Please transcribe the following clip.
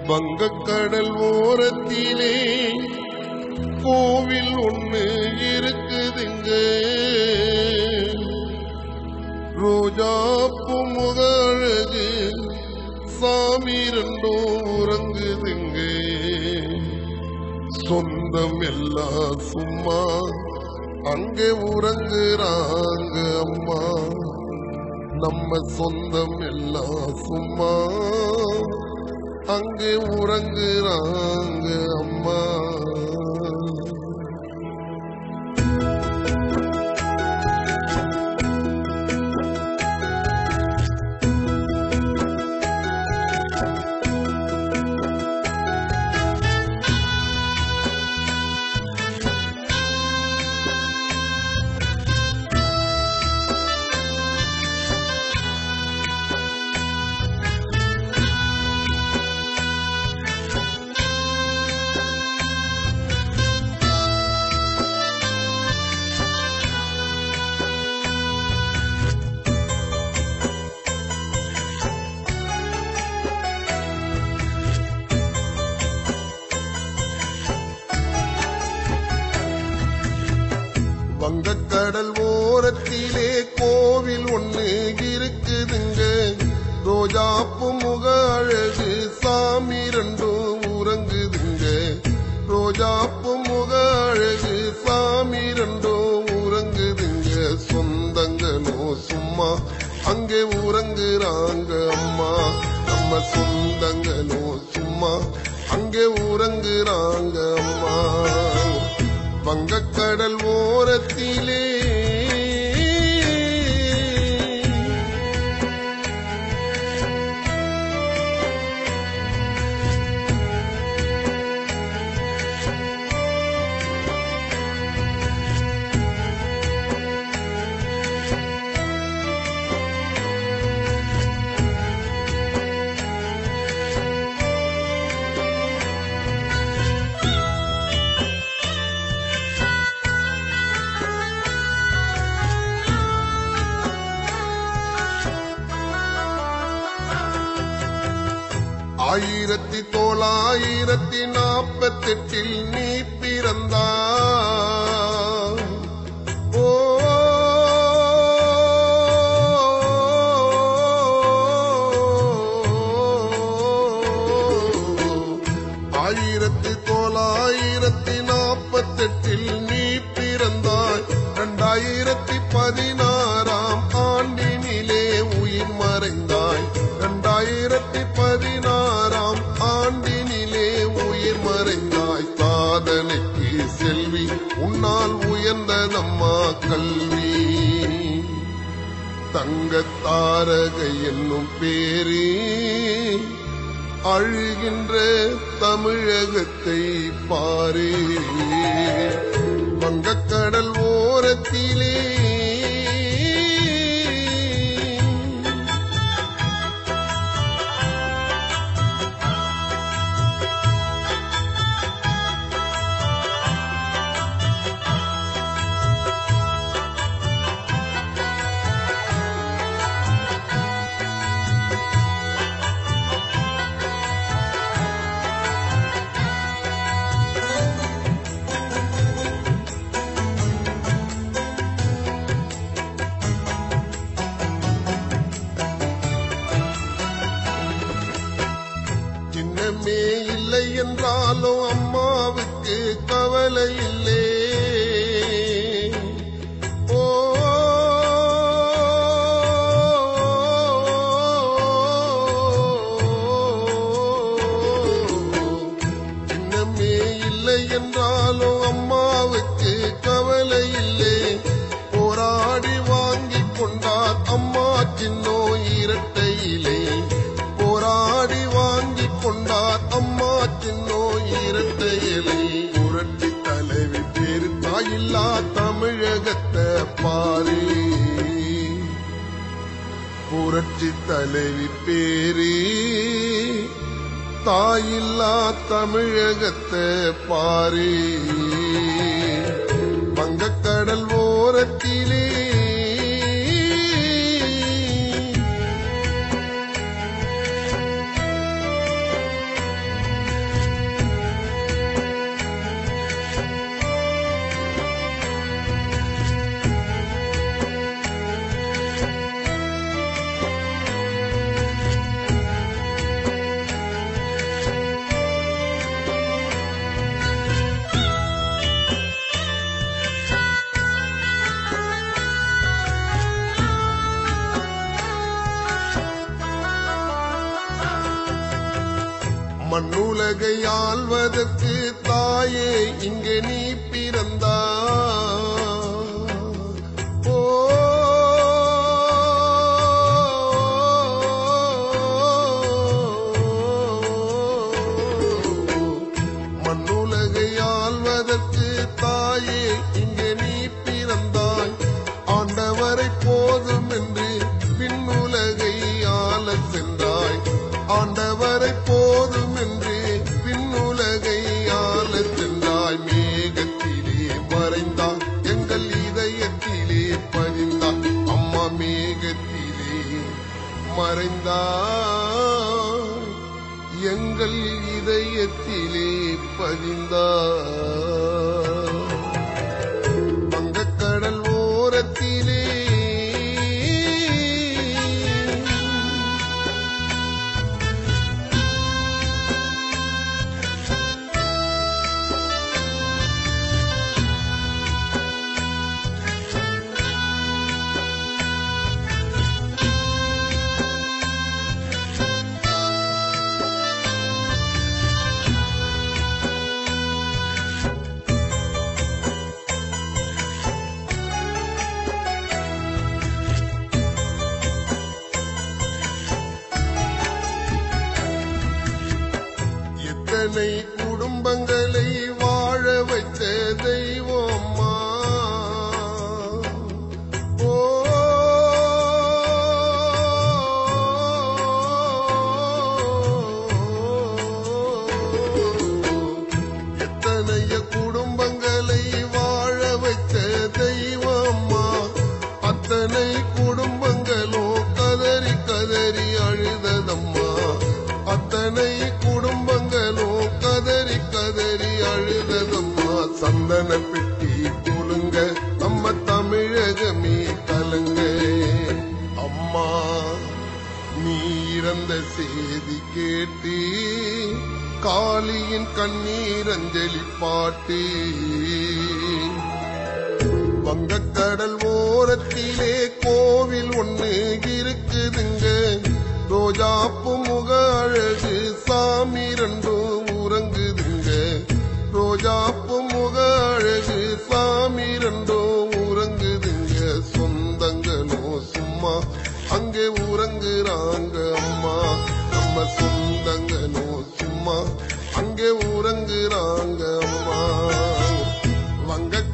வங்கக்கடல் ஓரத்திலே கோவில் ஒண்ணு இருக்குதுங்க ரோஜாப்பு முகழகு சாமி ரெண்டும் உறங்குதுங்க சொந்தம் எல்லாம் சும்மா அங்கே உறங்குறாங்க அம்மா நம்ம சொந்தம் எல்லாம் சும்மா அங்கே உறங்குறாங்க அம்மா வங்கக்கடல் ஓரத்திலே கோவில் ஒண்ணு இருக்குதுங்க ரோஜாப்பு முக அழகு சாமி ரெண்டும் உறங்குதுங்க ரோஜாப்பு முக அழகு சாமி ரெண்டும் உறங்குதுங்க சொந்தங்களோ சும்மா அங்கே உறங்குறாங்க அம்மா நம்ம சொந்தங்களோ சும்மா அங்கே உறங்குறாங்க அம்மா வங்கக்கடல் ஓரத்திலே ஆயிரத்தி தொள்ளாயிரத்தி நாற்பத்தெட்டில் நீ பிறந்தா ஓ ஆயிரத்தி தொள்ளாயிரத்தி நாற்பத்தெட்டில் நீ பிறந்தாய் இரண்டாயிரத்தி பதினாறாம் ஆண்டினிலே உயிர் மறைந்தாய் இரண்டாயிரத்தி பதினாறாம் ஆண்டினிலே உயிர் மறைந்தாய் சாதனைக்கு செல்வி உன்னால் உயர்ந்ததம்மா கல்வி தங்கத்தாரகை என்னும் பேரே அழுகின்ற தமிழகத்தை பாரே வங்கக்கடல் ஓரத்திலே சின்னமே இல்லை என்றாலும் அம்மாவுக்கு கவலை இல்லை ஓ சின்னமே இல்லை என்றாலும் அம்மாவுக்கு கவலை இல்லை போராடி வாங்கி கொண்டார் அம்மா சின்னோ இரட்டையிலே போராடி வாங்கி கொண்டார் அம்மா சின்னோ இரட்டையிலே புரட்சி தலைவி பேரு தாயில்லா தமிழகத்தை பாரு புரட்சி தலைவி பேரே தாயில்லா தமிழகத்தை பாரே வங்கக்கடல் ஓரத்திலே மண்ணுலகை ஆள்வதற்கு தாயே இங்கே நீ பிறந்தா ஓ மண்ணுலகை ஆள்வதற்கு தாயே இங்கே நீ பிறந்தாய் ஆண்டவரை போதும் என்று பின்னுலகை ஆளச் சென்றாய் ஆண்டவரை போதும் என்று பின்னுலகை ஆளச் சென்றாய் மேகத்திலே மறைந்தாய் எங்கள் இதயத்திலே பதிந்தாய் அம்மா மேகத்திலே மறைந்தாய் எங்கள் இதயத்திலே பதிந்தாய் வங்கக்கடல் ஓரத்திலே எத்தனை குடும்பங்களை வாழ வைத்த தெய்வம்மா ஓ எத்தனைய குடும்பங்களை வாழ வைத்த தெய்வம்மா அத்தனை குடும்பங்களும் கதறி கதறி அழுததம்மா அத்தனை குடும்பங்களும் கதறி கதறி அழுததம்மா சந்தன பெட்டி குலுங்க நம்ம தமிழகமே கலங்க அம்மா நீ இறந்த செய்தி கேட்டு காளியின் கண்ணீர் அஞ்சலி பாட்டு வங்கக்கடல் ஓரத்திலே கோவில் ஒண்ணு இருக்குதுங்க ரோஜாப்பு முக அழகு சாமி ரெண்டும் உறங்குதுங்க ரோஜாப்பு முக அழகு சாமி ரெண்டும் உறங்குதுங்க சொந்தங்களும் சும்மா அங்கே உறங்குறாங்க அம்மா நம்ம சொந்தங்களும் சும்மா அங்கே உறங்குறாங்க அம்மா வங்க